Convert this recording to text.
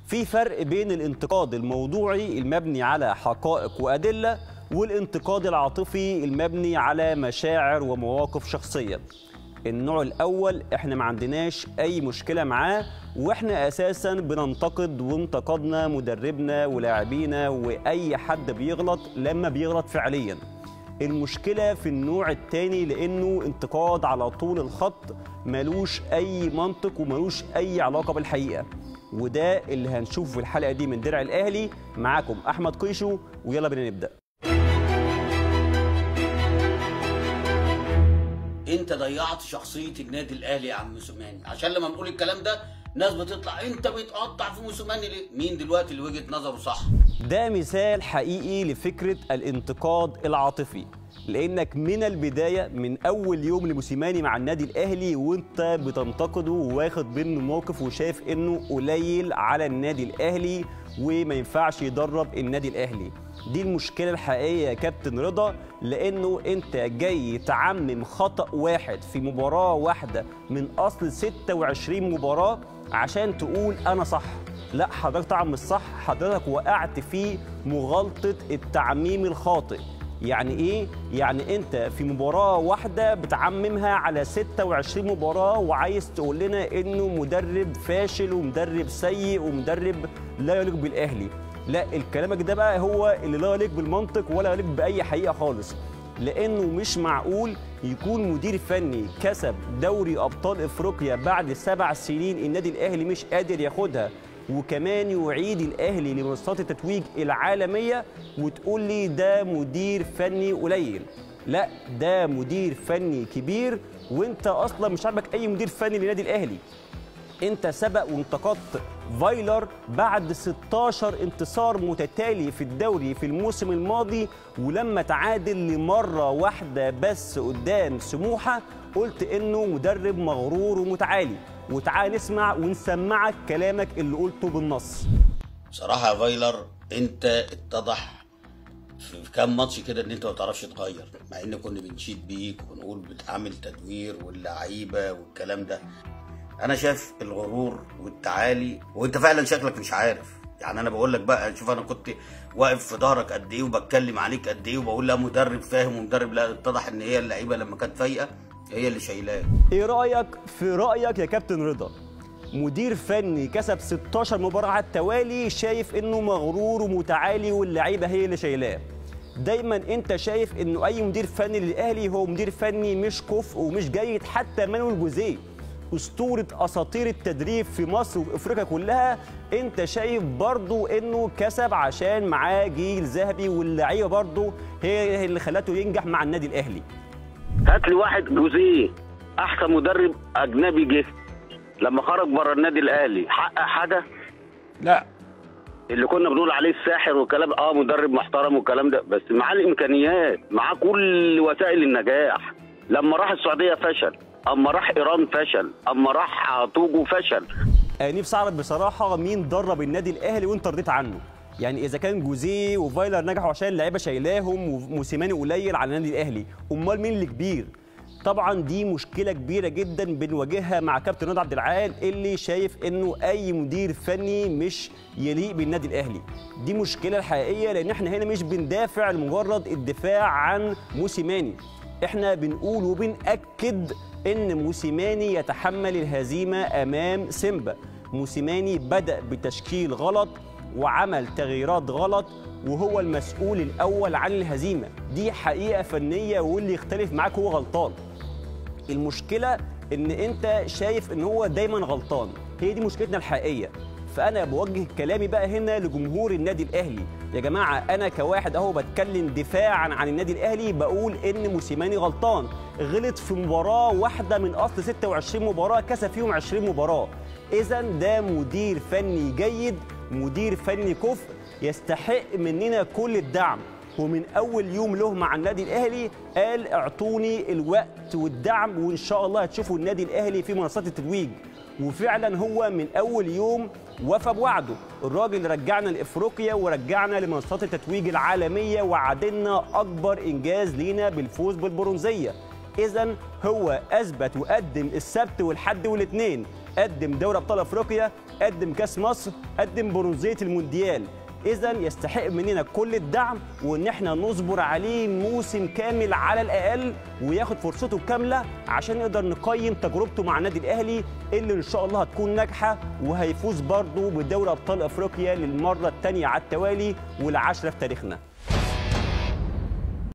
في فرق بين الانتقاد الموضوعي المبني على حقائق وادله والانتقاد العاطفي المبني على مشاعر ومواقف شخصيه النوع الاول احنا ما عندناش اي مشكله معاه واحنا اساسا بننتقد وانتقدنا مدربنا ولاعبينا واي حد بيغلط لما بيغلط فعليا المشكله في النوع الثاني لانه انتقاد على طول الخط ملوش اي منطق وملوش اي علاقه بالحقيقه وده اللي هنشوفه في الحلقه دي من درع الاهلي معاكم احمد قيشو ويلا بينا نبدا انت ضيعت شخصيه النادي الاهلي يا عم موسيماني عشان لما بنقول الكلام ده ناس بتطلع انت بتقطع في موسيماني ليه مين دلوقتي اللي وجهه نظره صح ده مثال حقيقي لفكرة الانتقاد العاطفي لانك من البدايه من اول يوم لموسيماني مع النادي الاهلي وانت بتنتقده وواخد منه موقف وشايف انه قليل على النادي الاهلي وما ينفعش يدرب النادي الاهلي دي المشكله الحقيقيه يا كابتن رضا لانه انت جاي تعمم خطا واحد في مباراه واحده من اصل 26 مباراه عشان تقول انا صح لا حضرتك طبعا مش صح حضرتك وقعت في مغالطه التعميم الخاطئ يعني ايه يعني انت في مباراه واحده بتعممها على 26 مباراه وعايز تقول لنا انه مدرب فاشل ومدرب سيء ومدرب لا يليق بالاهلي لا الكلامك ده بقى هو اللي لا يليق بالمنطق ولا يليق باي حقيقه خالص لانه مش معقول يكون مدير فني كسب دوري ابطال افريقيا بعد سبع سنين النادي الاهلي مش قادر ياخدها وكمان يعيد الاهلي لمنصات التتويج العالميه وتقول لي ده مدير فني قليل لا ده مدير فني كبير وانت اصلا مش عاجبك اي مدير فني للنادي الاهلي انت سبق وانتقدت فايلر بعد 16 انتصار متتالي في الدوري في الموسم الماضي ولما تعادل لمره واحده بس قدام سموحه قلت انه مدرب مغرور ومتعالي وتعال نسمع ونسمعك كلامك اللي قلته بالنص بصراحه يا فايلر انت اتضح في كام ماتش كده ان انت ما بتعرفش تغير مع ان كنا بنشيد بيك وبنقول بتعمل تدوير واللعيبه والكلام ده انا شايف الغرور والتعالي وانت فعلا شكلك مش عارف يعني انا بقول لك بقى شوف انا كنت واقف في ظهرك قد ايه وبتكلم عليك قد ايه وبقول لا مدرب فاهم ومدرب لا اتضح ان هي اللعيبه لما كانت فايقه هي اللي شايلاه ايه رايك في رايك يا كابتن رضا مدير فني كسب 16 مباراه على التوالي شايف انه مغرور ومتعالي واللعيبه هي اللي شايلاه دايما انت شايف انه اي مدير فني للاهلي هو مدير فني مش كفء ومش جيد حتى مانويل جوزيه اسطوره اساطير التدريب في مصر وافريقيا كلها انت شايف برضو انه كسب عشان معاه جيل ذهبي واللعيبه برضو هي اللي خلته ينجح مع النادي الاهلي هات لي واحد جوزيه احسن مدرب اجنبي جه لما خرج بره النادي الاهلي حقق حاجه لا اللي كنا بنقول عليه الساحر والكلام اه مدرب محترم والكلام ده بس معاه الامكانيات معاه كل وسائل النجاح لما راح السعوديه فشل اما راح ايران فشل اما راح توجو فشل آه نفسي اعرف بصراحه مين درب النادي الاهلي وانت رضيت عنه يعني اذا كان جوزيه وفايلر نجحوا عشان اللعيبه شايلاهم وموسيماني قليل على النادي الاهلي امال مين اللي كبير طبعا دي مشكله كبيره جدا بنواجهها مع كابتن رضا عبد العال اللي شايف انه اي مدير فني مش يليق بالنادي الاهلي دي مشكله الحقيقيه لان احنا هنا مش بندافع لمجرد الدفاع عن موسيماني احنا بنقول وبنأكد ان موسيماني يتحمل الهزيمه امام سيمبا موسيماني بدأ بتشكيل غلط وعمل تغييرات غلط وهو المسؤول الاول عن الهزيمه دي حقيقه فنيه واللي يختلف معاك هو غلطان المشكله ان انت شايف ان هو دايما غلطان هي دي مشكلتنا الحقيقيه فانا بوجه كلامي بقى هنا لجمهور النادي الاهلي يا جماعه انا كواحد اهو بتكلم دفاعا عن النادي الاهلي بقول ان موسيماني غلطان غلط في مباراه واحده من اصل 26 مباراه كسب فيهم 20 مباراه اذا ده مدير فني جيد مدير فني كفء يستحق مننا كل الدعم ومن اول يوم له مع النادي الاهلي قال اعطوني الوقت والدعم وان شاء الله هتشوفوا النادي الاهلي في منصات التتويج وفعلا هو من اول يوم وفى بوعده الراجل رجعنا لافريقيا ورجعنا لمنصات التتويج العالميه وعدلنا اكبر انجاز لينا بالفوز بالبرونزيه اذا هو اثبت وقدم السبت والحد والاثنين قدم دوري ابطال افريقيا قدم كاس مصر قدم برونزيه المونديال اذا يستحق مننا كل الدعم وان احنا نصبر عليه موسم كامل على الاقل وياخد فرصته كامله عشان نقدر نقيم تجربته مع النادي الاهلي اللي ان شاء الله هتكون ناجحه وهيفوز برضه بدوري ابطال افريقيا للمره الثانيه على التوالي والعاشره في تاريخنا